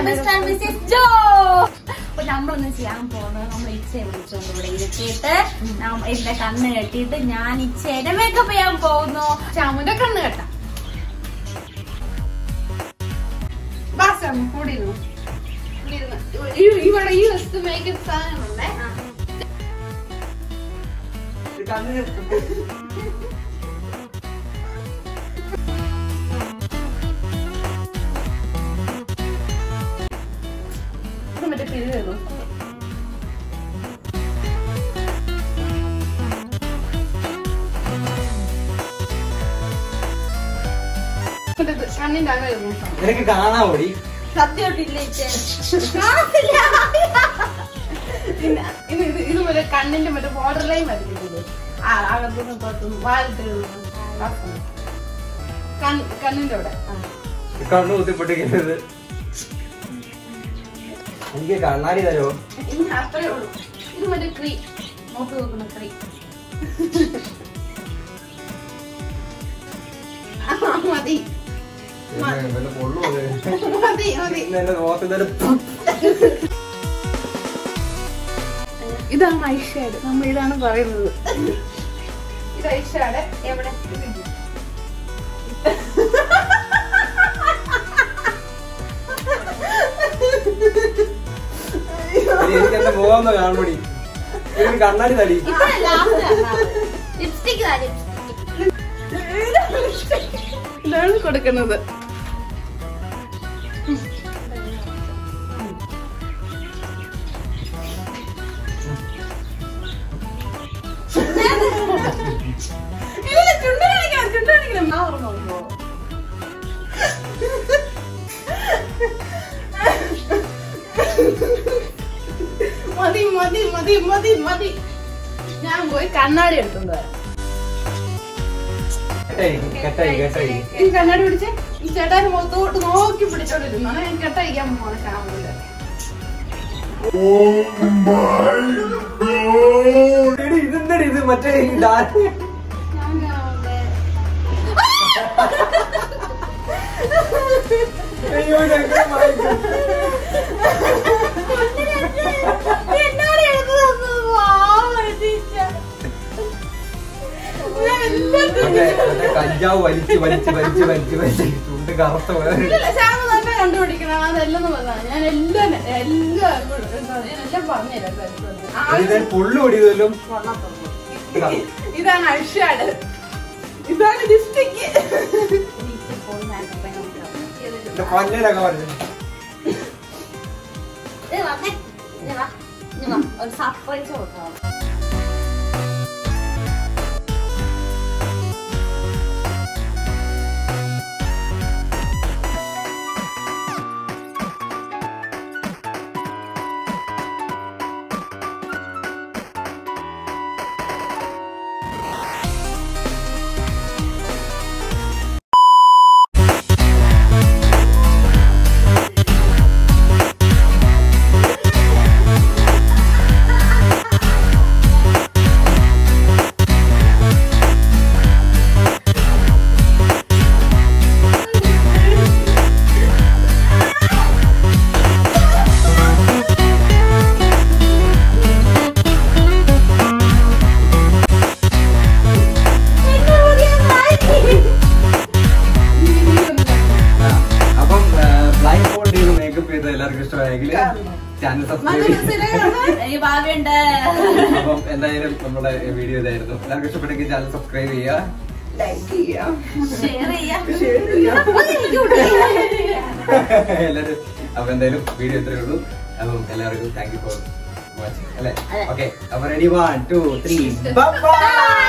Mister Mrs ജോ അപ്പൊ നമ്മളൊന്ന് ചെയ്യാൻ പോകുന്നത് നമ്മൾ ഇച്ചയെ വിളിച്ചോണ്ട് ഇവിടെ ഇരുത്തിയിട്ട് നം- എന്റെ കണ്ണ് കെട്ടിയിട്ട് ഞാൻ ഇച്ചയുടെ മേക്കപ്പ് ചെയ്യാൻ പോകുന്നു ചാമുന്റെ കണ്ണ് കെട്ടാം ബാസം കൂടി ഇരുന്നു. കൂടി ഇരുന്ന്. ഈ- ഇവിടെ ഈ വസ്തു മേക്കപ്പ് സാധനമുണ്ടേ ഇത് മറ്റേ പിരിവായിരുന്നു കണ്ണിന്റെ അങ്ങനെ ഇരുന്നു നിനക്ക് കാണാൻ ഓടി സത്യമായിട്ടില്ല ഇച്ചേ പിന്നെ ഇത് ഇത് ഇത് മറ്റേ കണ്ണിന്റെ മറ്റേ ബോർഡർ ലൈൻ വരയ്ക്കുന്നത് ആ അകത്തുനിന്ന് പുറത്തുനിന്ന് വാലത്ത് കണ്ണിന്റെ അവിടെ ആ. കണ്ണു കുത്തിപ്പൊട്ടിക്കുന്നത് എനിക്ക് കണ്ണാടി തരോ ഇനി അത്രേ ഉള്ളൂ ഇത് മറ്റേ ക്രീ നോട്ട് നോക്കുന്ന ക്രീ മതി വല്ല പൊള്ളു അത്. മതി മതി ഇന്ന് എന്റെ മുഖത്ത് ഇതൊരു ഇതാണ് ഐഷാഡ് നമ്മൾ ഇതാണ് പറയുന്നത് ഇത് ഐഷാഡ് എവിടെ എടി, എനിക്ക് എന്റെ മുഖം ഒന്ന് കാണൂടി എനിക്ക് കണ്ണാടി തടി ലിപ്സ്റ്റിക് ലിപ്സ്റ്റിക് ഇതാണ് കൊടുക്കുന്നത് ഇല്ല, ചുണ്ട് കാണിക്കണം, ചുണ്ട് കാണിക്കണം. ഞാൻ ഓർമ്മ വന്നോ? മതി മതി മതി മതി മതി ഞാൻ പോയി കണ്ണാടി എടുത്തോണ്ട് വരാം കെട്ടായി കെട്ടായി കെട്ടായി ഈ കണ്ണാടി പിടിച്ച് ഈ ചേട്ടാന്റെ മുഖത്തോട്ട് നോക്കി പിടിച്ചോണ്ടിരുന്നു ഞാൻ കെട്ടയക്കാൻ പോണ ക്യാമറയില് എടി, ഇതെന്താടി ഇത് മറ്റേ ഈ ഡാ- അയ്യോ ഇതെങ്ങനെ മായ്ക്കും? എന്നോട് എടുത്തു തന്നു മറ്റേ മറ്റേ കഞ്ചാവ് വലിച്ച് വലിച്ച് വലിച്ച് വലിച്ച് വലിച്ച് ചുണ്ട് കറുത്ത പോലെ ശ്യാമ തന്നെ കണ്ടുപിടിക്കണം അതെല്ലാം പറഞ്ഞാൽ ഞാൻ എല്ലാം എല്ലാം എന്താ, ഞാൻ എല്ലാം പറഞ്ഞുതരാം ഇത് പുള്ളു പൊടിയതല്ലോ ഇതാണ് ഐഷാഡ് ഇതാണ് ലിപ്സ്റ്റിക് എന്റെ പല്ലിലൊക്കെ പറഞ്ഞു ഒരു സർപ്രൈസ് കൊടുക്കണം അപ്പം ബ്ലൈൻഡ് ഫോൾഡ് ചെയ്ത് മേക്കപ്പ് ചെയ്ത് എല്ലാവർക്കും ഇഷ്ടമായെങ്കിൽ ചാനൽ സബ്സ്ക്രൈബ് ചെയ്യും ഈ ഭാവിയുണ്ട് അപ്പം എന്തായാലും നമ്മുടെ വീഡിയോ ഇതായിരുന്നു എല്ലാവർക്കും ഇഷ്ടപ്പെട്ടെങ്കിൽ ചാനൽ സബ്സ്ക്രൈബ് ചെയ്യുക ലൈക്ക് ചെയ്യുക ഷെയർ ചെയ്യാം എല്ലാവരും അപ്പൊ എന്തായാലും വീഡിയോ ഇത്രയേ ഉള്ളൂ അപ്പം എല്ലാവർക്കും താങ്ക് യു ഫോർ വാച്ചിങ് അല്ലേ അതെ. ഓക്കെ അപ്പൊ ready one two three by